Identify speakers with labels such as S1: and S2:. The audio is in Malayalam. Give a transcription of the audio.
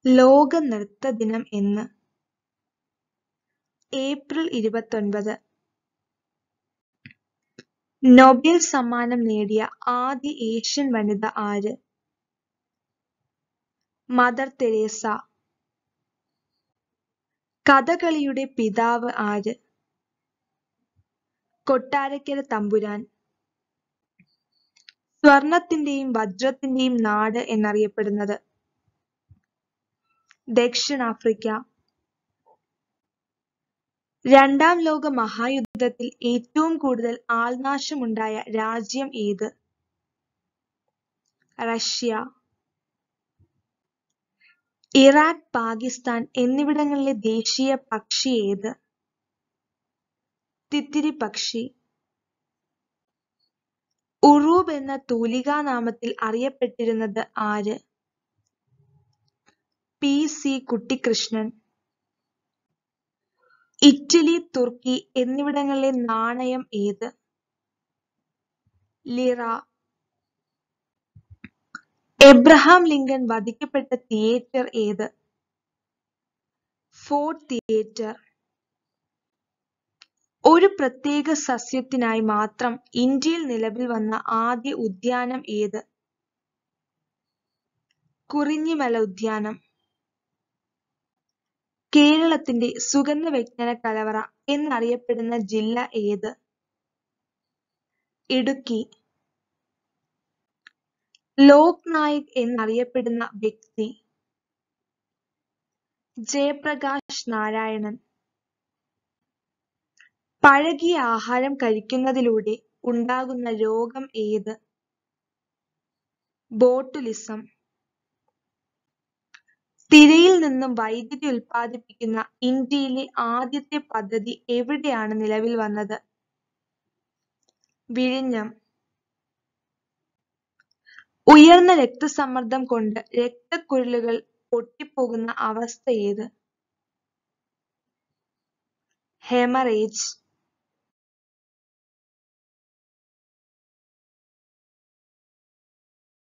S1: ലോക നൃത്ത ദിനം എന്ന് ഏപ്രിൽ ഇരുപത്തൊൻപത് നൊബേൽ സമ്മാനം നേടിയ ആദ്യ ഏഷ്യൻ വനിത ആര് മദർ തെരേസ കഥകളിയുടെ പിതാവ് ആര് കൊട്ടാരക്കര തമ്പുരാൻ സ്വർണത്തിന്റെയും വജ്രത്തിന്റെയും നാട് എന്നറിയപ്പെടുന്നത് ദക്ഷിണാഫ്രിക്ക രണ്ടാം ലോക മഹായുദ്ധത്തിൽ ഏറ്റവും കൂടുതൽ ആൾനാശമുണ്ടായ രാജ്യം ഏത് റഷ്യ ഇറാഖ് പാകിസ്ഥാൻ എന്നിവിടങ്ങളിലെ ദേശീയ പക്ഷി ഏത് തിത്തിരി പക്ഷി ഉറൂബ് എന്ന തൂലികാനാമത്തിൽ അറിയപ്പെട്ടിരുന്നത് ആര് P C Kuttikrishnan Italy Turkey എന്നിവിടങ്ങളിലെ നാണയം ഏത് ലിറ എബ്രഹാം ലിങ്കൺ വധിക്കപ്പെട്ട തിയേറ്റർ ഏത് ഫോർട്ട് തിയേറ്റർ ഒരു പ്രത്യേക സസ്യത്തിനായി മാത്രം ഇന്ത്യയിൽ നിലവിൽ വന്ന ആദ്യ ഉദ്യാനം ഏത് കുറിഞ്ഞിമല ഉദ്യാനം കേരളത്തിന്റെ സുഗന്ധ വ്യഞ്ജന കലവറ എന്നറിയപ്പെടുന്ന ജില്ല ഏത് ഇടുക്കി ലോക് നായക് എന്നറിയപ്പെടുന്ന വ്യക്തി ജയപ്രകാശ് നാരായണൻ പഴകിയ ആഹാരം കഴിക്കുന്നതിലൂടെ ഉണ്ടാകുന്ന രോഗം ഏത് ബോട്ടുലിസം തിരയിൽ നിന്നും വൈദ്യുതി ഉൽപ്പാദിപ്പിക്കുന്ന ഇന്ത്യയിലെ ആദ്യത്തെ പദ്ധതി എവിടെയാണ് നിലവിൽ വന്നത് വിഴിഞ്ഞം ഉയർന്ന രക്തസമ്മർദ്ദം കൊണ്ട് രക്തക്കുഴലുകൾ പൊട്ടിപ്പോകുന്ന അവസ്ഥ ഏത് ഹെമറേജ്